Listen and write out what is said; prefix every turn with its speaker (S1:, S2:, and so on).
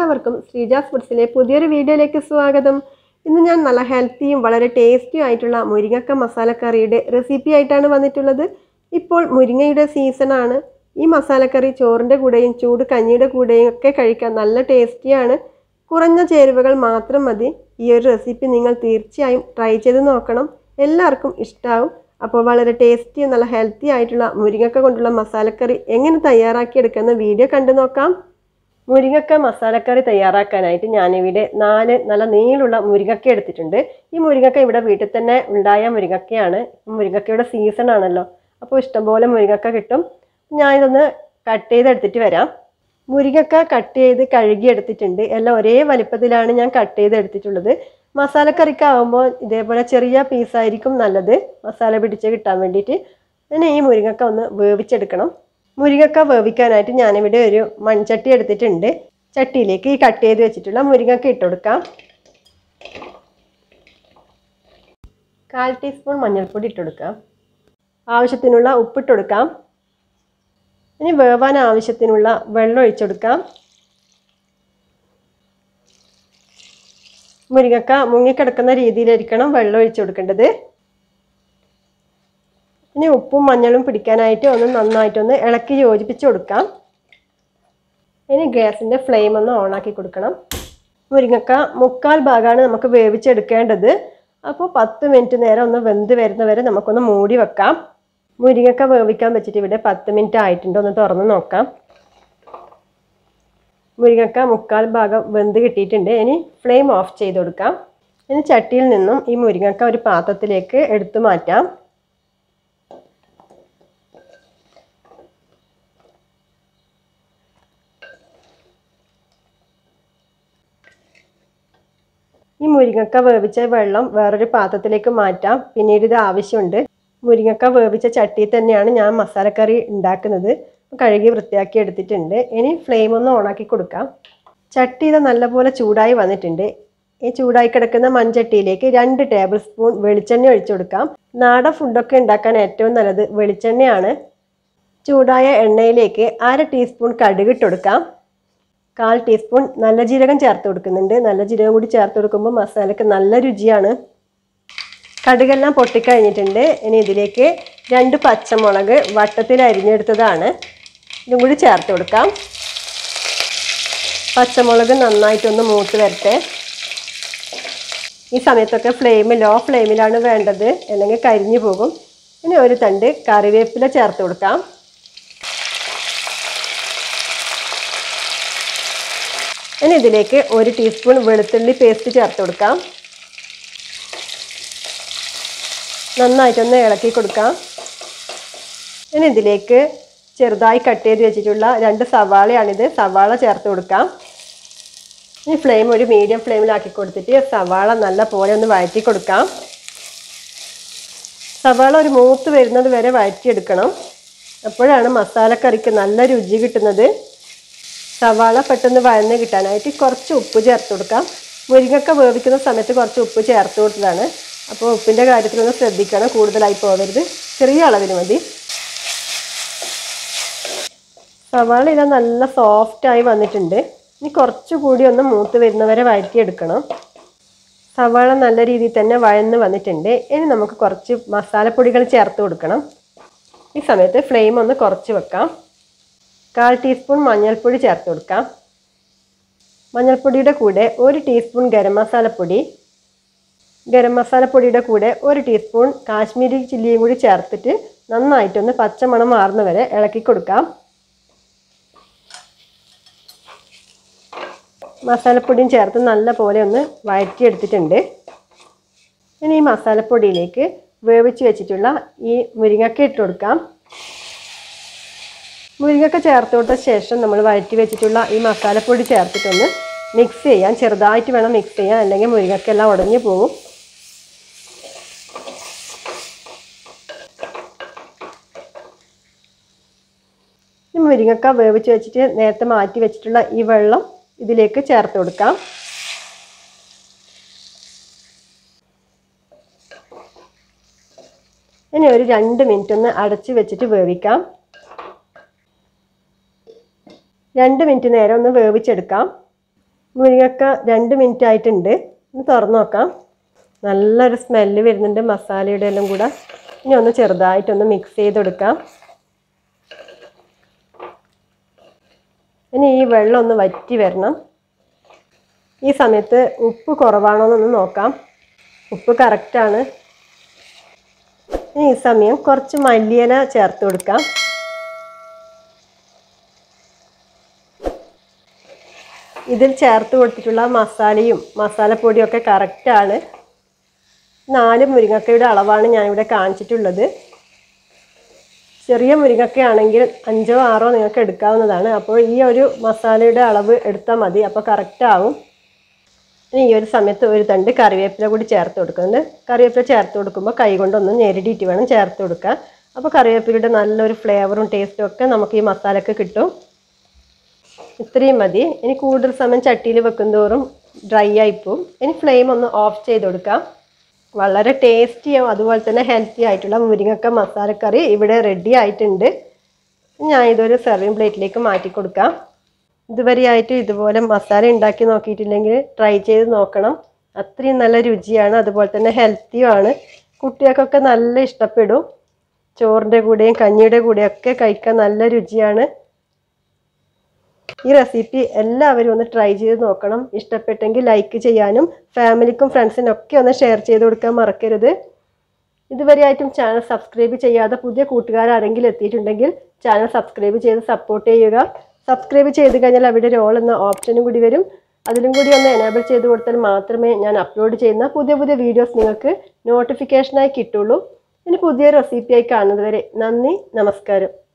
S1: എല്ലാവർക്കും ശ്രീജാസ് ഫുഡ്സിലെ പുതിയൊരു വീഡിയോയിലേക്ക് സ്വാഗതം ഇന്ന് ഞാൻ നല്ല ഹെൽത്തിയും വളരെ ടേസ്റ്റിയും ആയിട്ടുള്ള മുരിങ്ങക്ക മസാലക്കറിയുടെ റെസിപ്പി ആയിട്ടാണ് വന്നിട്ടുള്ളത് ഇപ്പോൾ മുരിങ്ങയുടെ സീസണാണ് ഈ മസാലക്കറി ചോറിൻ്റെ കൂടെയും ചൂട് കഞ്ഞിയുടെ കൂടെയും ഒക്കെ കഴിക്കാൻ നല്ല ടേസ്റ്റിയാണ് കുറഞ്ഞ ചേരുവകൾ മാത്രം മതി ഈ ഒരു റെസിപ്പി നിങ്ങൾ തീർച്ചയായും ട്രൈ ചെയ്ത് നോക്കണം എല്ലാവർക്കും ഇഷ്ടാവും അപ്പോൾ വളരെ ടേസ്റ്റി നല്ല ഹെൽത്തി ആയിട്ടുള്ള മുരിങ്ങക്ക കൊണ്ടുള്ള മസാലക്കറി എങ്ങനെ തയ്യാറാക്കിയെടുക്കുന്ന വീഡിയോ കണ്ടു നോക്കാം മുരിങ്ങക്ക മസാലക്കറി തയ്യാറാക്കാനായിട്ട് ഞാനിവിടെ നാല് നല്ല നീളുള്ള മുരിങ്ങക്ക എടുത്തിട്ടുണ്ട് ഈ മുരിങ്ങക്ക ഇവിടെ വീട്ടിൽ തന്നെ ഉണ്ടായ മുരിങ്ങക്കയാണ് മുരിങ്ങക്കയുടെ സീസൺ ആണല്ലോ അപ്പോൾ ഇഷ്ടംപോലെ മുരിങ്ങക്ക കിട്ടും ഞാനിതൊന്ന് കട്ട് ചെയ്തെടുത്തിട്ട് വരാം മുരിങ്ങക്ക കട്ട് ചെയ്ത് കഴുകി എടുത്തിട്ടുണ്ട് എല്ലാം ഒരേ വലിപ്പത്തിലാണ് ഞാൻ കട്ട് ചെയ്ത് എടുത്തിട്ടുള്ളത് മസാലക്കറിക്ക് ആകുമ്പോൾ ഇതേപോലെ ചെറിയ പീസായിരിക്കും നല്ലത് മസാല പിടിച്ച് കിട്ടാൻ വേണ്ടിയിട്ട് പിന്നെ ഈ മുരിങ്ങക്ക ഒന്ന് വേവിച്ചെടുക്കണം മുരിങ്ങക്ക വേവിക്കാനായിട്ട് ഞാനിവിടെ ഒരു മൺചട്ടി എടുത്തിട്ടുണ്ട് ചട്ടിയിലേക്ക് ഈ കട്ട് ചെയ്ത് വെച്ചിട്ടുള്ള മുരിങ്ങക്ക ഇട്ട് കൊടുക്കാം കാൽ ടീസ്പൂൺ മഞ്ഞൾപ്പൊടി ഇട്ട് കൊടുക്കാം ആവശ്യത്തിനുള്ള ഉപ്പിട്ട് കൊടുക്കാം ഇനി വേവാൻ ആവശ്യത്തിനുള്ള വെള്ളം ഒഴിച്ചെടുക്കാം മുരിങ്ങക്ക മുങ്ങിക്കിടക്കുന്ന രീതിയിലായിരിക്കണം വെള്ളം ഒഴിച്ചു കൊടുക്കേണ്ടത് ഇനി ഉപ്പും മഞ്ഞളും പിടിക്കാനായിട്ട് ഒന്ന് നന്നായിട്ടൊന്ന് ഇളക്കി യോജിപ്പിച്ച് കൊടുക്കാം ഇനി ഗ്യാസിൻ്റെ ഫ്ലെയിം ഒന്ന് ഓണാക്കി കൊടുക്കണം മുരിങ്ങക്ക മുക്കാൽ ഭാഗമാണ് നമുക്ക് വേവിച്ചെടുക്കേണ്ടത് അപ്പോൾ പത്ത് മിനിറ്റ് നേരം ഒന്ന് വെന്ത് വരുന്നവരെ നമുക്കൊന്ന് മൂടി വെക്കാം മുരിങ്ങക്ക വേവിക്കാൻ വെച്ചിട്ട് ഇവിടെ പത്ത് മിനിറ്റ് ആയിട്ടുണ്ട് ഒന്ന് തുറന്ന് നോക്കാം മുരിങ്ങക്ക മുക്കാൽ ഭാഗം വെന്ത് കിട്ടിയിട്ടുണ്ട് ഇനി ഫ്ലെയിം ഓഫ് ചെയ്ത് കൊടുക്കാം ഇനി ചട്ടിയിൽ നിന്നും ഈ മുരിങ്ങക്ക ഒരു പാത്രത്തിലേക്ക് എടുത്തു മാറ്റാം ഈ മുരിങ്ങക്ക വേവിച്ച വെള്ളം വേറൊരു പാത്രത്തിലേക്ക് മാറ്റാം പിന്നീട് ഇത് ആവശ്യമുണ്ട് മുരിങ്ങക്ക വേവിച്ച ചട്ടിയിൽ തന്നെയാണ് ഞാൻ മസാലക്കറി ഉണ്ടാക്കുന്നത് കഴുകി വൃത്തിയാക്കി എടുത്തിട്ടുണ്ട് ഇനി ഫ്ലെയിം ഒന്ന് ഓണാക്കി കൊടുക്കാം ചട്ടി ഇത് നല്ലപോലെ ചൂടായി വന്നിട്ടുണ്ട് ഈ ചൂടായി കിടക്കുന്ന മൺചട്ടിയിലേക്ക് രണ്ട് ടേബിൾ സ്പൂൺ വെളിച്ചെണ്ണ ഒഴിച്ചു കൊടുക്കാം നാടൻ ഫുഡൊക്കെ ഉണ്ടാക്കാൻ ഏറ്റവും നല്ലത് വെളിച്ചെണ്ണയാണ് ചൂടായ എണ്ണയിലേക്ക് അര ടീസ്പൂൺ കടുക് ഇട്ട് കൊടുക്കാം കാൽ ടീസ്പൂൺ നല്ല ജീരകം ചേർത്ത് കൊടുക്കുന്നുണ്ട് നല്ല ജീരകം കൂടി ചേർത്ത് കൊടുക്കുമ്പോൾ മസാലയ്ക്ക് നല്ല രുചിയാണ് കടുകെല്ലാം പൊട്ടിക്കഴിഞ്ഞിട്ടുണ്ട് ഇനി ഇതിലേക്ക് രണ്ട് പച്ചമുളക് വട്ടത്തിൽ അരിഞ്ഞെടുത്തതാണ് ഇതും കൂടി ചേർത്ത് കൊടുക്കാം പച്ചമുളക് നന്നായിട്ടൊന്ന് മൂത്ത് വരട്ടെ ഈ സമയത്തൊക്കെ ഫ്ലെയിം ലോ ഫ്ലെയിമിലാണ് വേണ്ടത് അല്ലെങ്കിൽ കരിഞ്ഞു പോകും ഇനി ഒരു തണ്ട് കറിവേപ്പില ചേർത്ത് കൊടുക്കാം ഇനി ഇതിലേക്ക് ഒരു ടീസ്പൂൺ വെളുത്തുള്ളി പേസ്റ്റ് ചേർത്ത് കൊടുക്കാം നന്നായിട്ടൊന്ന് ഇളക്കി കൊടുക്കാം ഇനി ഇതിലേക്ക് ചെറുതായി കട്ട് ചെയ്ത് വെച്ചിട്ടുള്ള രണ്ട് സവാളയാണിത് സവാള ചേർത്ത് കൊടുക്കാം ഈ ഫ്ലെയിം ഒരു മീഡിയം ഫ്ലെയിമിലാക്കി കൊടുത്തിട്ട് സവാള നല്ല പോലെ ഒന്ന് വഴറ്റി കൊടുക്കാം സവാള ഒരു മൂത്ത് വരുന്നത് വരെ വഴറ്റിയെടുക്കണം അപ്പോഴാണ് മസാലക്കറിക്ക് നല്ല രുചി കിട്ടുന്നത് സവാള പെട്ടെന്ന് വഴന്ന് കിട്ടാനായിട്ട് കുറച്ച് ഉപ്പ് ചേർത്ത് കൊടുക്കാം മുരിങ്ങക്ക വേവിക്കുന്ന സമയത്ത് കുറച്ച് ഉപ്പ് ചേർത്ത് കൊടുത്തതാണ് അപ്പോൾ ഉപ്പിൻ്റെ കാര്യത്തിലൊന്ന് ശ്രദ്ധിക്കണം കൂടുതലായി പോകരുത് ചെറിയ അളവിന് മതി സവാള ഇതാ നല്ല സോഫ്റ്റായി വന്നിട്ടുണ്ട് ഇനി കുറച്ചുകൂടി ഒന്ന് മൂത്ത് വരുന്നവരെ വഴറ്റിയെടുക്കണം സവാള നല്ല രീതിയിൽ തന്നെ വഴന്ന് വന്നിട്ടുണ്ട് ഇനി നമുക്ക് കുറച്ച് മസാലപ്പൊടികൾ ചേർത്ത് കൊടുക്കണം ഈ സമയത്ത് ഫ്ലെയിം ഒന്ന് കുറച്ച് വെക്കാം കാൽ ടീസ്പൂൺ മഞ്ഞൾപ്പൊടി ചേർത്ത് കൊടുക്കാം മഞ്ഞൾപ്പൊടിയുടെ കൂടെ ഒരു ടീസ്പൂൺ ഗരം മസാലപ്പൊടി ഗരം മസാലപ്പൊടിയുടെ കൂടെ ഒരു ടീസ്പൂൺ കാശ്മീരി ചില്ലിയും കൂടി ചേർത്തിട്ട് നന്നായിട്ടൊന്ന് പച്ചമണം മാറുന്ന വരെ ഇളക്കി കൊടുക്കാം മസാലപ്പൊടിയും ചേർത്ത് നല്ല പോലെ ഒന്ന് വഴറ്റിയെടുത്തിട്ടുണ്ട് ഇനി ഈ മസാലപ്പൊടിയിലേക്ക് വേവിച്ച് വെച്ചിട്ടുള്ള ഈ മുരിങ്ങക്ക ഇട്ട് കൊടുക്കാം മുരിങ്ങക്ക ചേർത്ത് കൊടുത്ത ശേഷം നമ്മൾ വഴറ്റി വെച്ചിട്ടുള്ള ഈ മസാലപ്പൊടി ചേർത്തിട്ടൊന്ന് മിക്സ് ചെയ്യാൻ ചെറുതായിട്ട് വേണം മിക്സ് ചെയ്യാൻ അല്ലെങ്കിൽ മുരിങ്ങക്ക എല്ലാം ഉടഞ്ഞു പോകും ഈ മുരിങ്ങക്ക വേവിച്ച് വെച്ചിട്ട് നേരത്തെ മാറ്റി വെച്ചിട്ടുള്ള ഈ വെള്ളം ഇതിലേക്ക് ചേർത്ത് കൊടുക്കാം ഇനി ഒരു രണ്ട് മിനിറ്റ് ഒന്ന് അടച്ച് വെച്ചിട്ട് വേവിക്കാം രണ്ട് മിനിറ്റ് നേരം ഒന്ന് വേവിച്ചെടുക്കാം മുരിങ്ങക്ക രണ്ട് മിനിറ്റ് ആയിട്ടുണ്ട് ഒന്ന് തുറന്നു നോക്കാം നല്ലൊരു സ്മെല്ല് വരുന്നുണ്ട് മസാലയുടെ എല്ലാം കൂടെ ഇനി ഒന്ന് ചെറുതായിട്ടൊന്ന് മിക്സ് ചെയ്ത് കൊടുക്കാം ഇനി ഈ വെള്ളം ഒന്ന് വറ്റി വരണം ഈ സമയത്ത് ഉപ്പ് കുറവാണോ എന്നൊന്ന് നോക്കാം ഉപ്പ് കറക്റ്റാണ് ഇനി ഈ സമയം കുറച്ച് മല്ലിയില ചേർത്ത് കൊടുക്കാം ഇതിൽ ചേർത്ത് കൊടുത്തിട്ടുള്ള മസാലയും മസാലപ്പൊടിയും ഒക്കെ കറക്റ്റാണ് നാല് മുരിങ്ങക്കയുടെ അളവാണ് ഞാനിവിടെ കാണിച്ചിട്ടുള്ളത് ചെറിയ മുരിങ്ങക്കയാണെങ്കിൽ അഞ്ചോ ആറോ നിങ്ങൾക്ക് എടുക്കാവുന്നതാണ് അപ്പോൾ ഈ ഒരു മസാലയുടെ അളവ് എടുത്താൽ മതി അപ്പോൾ കറക്റ്റ് ആവും ഇനി ഈ ഒരു സമയത്ത് ഒരു തണ്ട് കറിവേപ്പില കൂടി ചേർത്ത് കൊടുക്കുന്നുണ്ട് കറിവേപ്പില ചേർത്ത് കൊടുക്കുമ്പോൾ കൈ കൊണ്ടൊന്ന് ഞെരടിയിട്ട് വേണം ചേർത്ത് കൊടുക്കാൻ അപ്പോൾ കറിവേപ്പിലയുടെ നല്ലൊരു ഫ്ലേവറും ടേസ്റ്റും ഒക്കെ നമുക്ക് ഈ മസാലക്ക് കിട്ടും ഇത്രയും മതി ഇനി കൂടുതൽ സമയം ചട്ടിയിൽ വെക്കുന്തോറും ഡ്രൈ ആയിപ്പോവും ഇനി ഫ്ലെയിം ഒന്ന് ഓഫ് ചെയ്ത് കൊടുക്കാം വളരെ ടേസ്റ്റിയും അതുപോലെ തന്നെ ഹെൽത്തി ആയിട്ടുള്ള മുരിങ്ങക്ക മസാലക്കറി ഇവിടെ റെഡി ആയിട്ടുണ്ട് ഞാൻ ഇതൊരു സെർവിങ് പ്ലേറ്റിലേക്ക് മാറ്റി കൊടുക്കാം ഇതുവരെയായിട്ട് ഇതുപോലെ മസാല ഉണ്ടാക്കി നോക്കിയിട്ടില്ലെങ്കിൽ ട്രൈ ചെയ്ത് നോക്കണം അത്രയും നല്ല രുചിയാണ് അതുപോലെ തന്നെ ഹെൽത്തിയുമാണ് കുട്ടികൾക്കൊക്കെ നല്ല ഇഷ്ടപ്പെടും ചോറിൻ്റെ കൂടെയും കഞ്ഞിയുടെ കൂടെയൊക്കെ കഴിക്കാൻ നല്ല രുചിയാണ് ഈ റെസിപ്പി എല്ലാവരും ഒന്ന് ട്രൈ ചെയ്ത് നോക്കണം ഇഷ്ടപ്പെട്ടെങ്കിൽ ലൈക്ക് ചെയ്യാനും ഫാമിലിക്കും ഫ്രണ്ട്സിനും ഒക്കെ ഒന്ന് ഷെയർ ചെയ്ത് കൊടുക്കാൻ മറക്കരുത് ഇതുവരെയായിട്ടും ചാനൽ സബ്സ്ക്രൈബ് ചെയ്യാതെ പുതിയ കൂട്ടുകാർ ആരെങ്കിലും എത്തിയിട്ടുണ്ടെങ്കിൽ ചാനൽ സബ്സ്ക്രൈബ് ചെയ്ത് സപ്പോർട്ട് ചെയ്യുക സബ്സ്ക്രൈബ് ചെയ്ത് കഴിഞ്ഞാൽ അവിടെ ഒരു ഓൾ എന്ന ഓപ്ഷനും കൂടി വരും അതിലും കൂടി ഒന്ന് എനേബിൾ ചെയ്ത് കൊടുത്താൽ മാത്രമേ ഞാൻ അപ്ലോഡ് ചെയ്യുന്ന പുതിയ പുതിയ വീഡിയോസ് നിങ്ങൾക്ക് നോട്ടിഫിക്കേഷനായി കിട്ടുള്ളൂ ഇനി പുതിയ റെസിപ്പിയായി കാണുന്നത് വരെ നന്ദി നമസ്കാരം